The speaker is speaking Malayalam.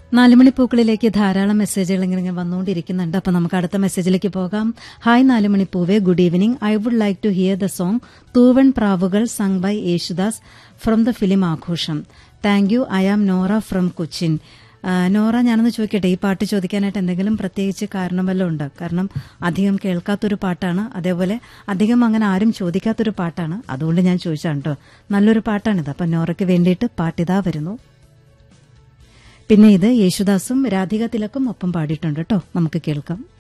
നാലുമണിപ്പൂക്കളിലേക്ക് ധാരാളം മെസ്സേജുകൾ ഇങ്ങനെ ഇങ്ങനെ വന്നുകൊണ്ടിരിക്കുന്നുണ്ട് അപ്പൊ നമുക്ക് അടുത്ത മെസ്സേജിലേക്ക് പോകാം ഹായ് നാലുമണിപ്പൂവെ good evening I would like to hear the song തൂവൺ പ്രാവുകൾ sung by Yesudas from the film Aghosham thank you I am Nora from Cochin ആ, നോറ ഞാനൊന്ന് ചോദിക്കട്ടെ ഈ പാട്ട് ചോദിക്കാനായിട്ട് എന്തെങ്കിലും പ്രത്യേകിച്ച് കാരണം വല്ലതും ഉണ്ട് കാരണം അധികം കേൾക്കാത്തൊരു പാട്ടാണ് അതേപോലെ അധികം അങ്ങനെ ആരും ചോദിക്കാത്തൊരു പാട്ടാണ് അതുകൊണ്ട് ഞാൻ ചോദിച്ചാണ് കേട്ടോ നല്ലൊരു പാട്ടാണിത് അപ്പൊ നോറയ്ക്ക് വേണ്ടിയിട്ട് പാട്ടിതാ വരുന്നു പിന്നെ ഇത് യേശുദാസും രാധിക തിലക്കും ഒപ്പം പാടിയിട്ടുണ്ട് കേട്ടോ നമുക്ക് കേൾക്കാം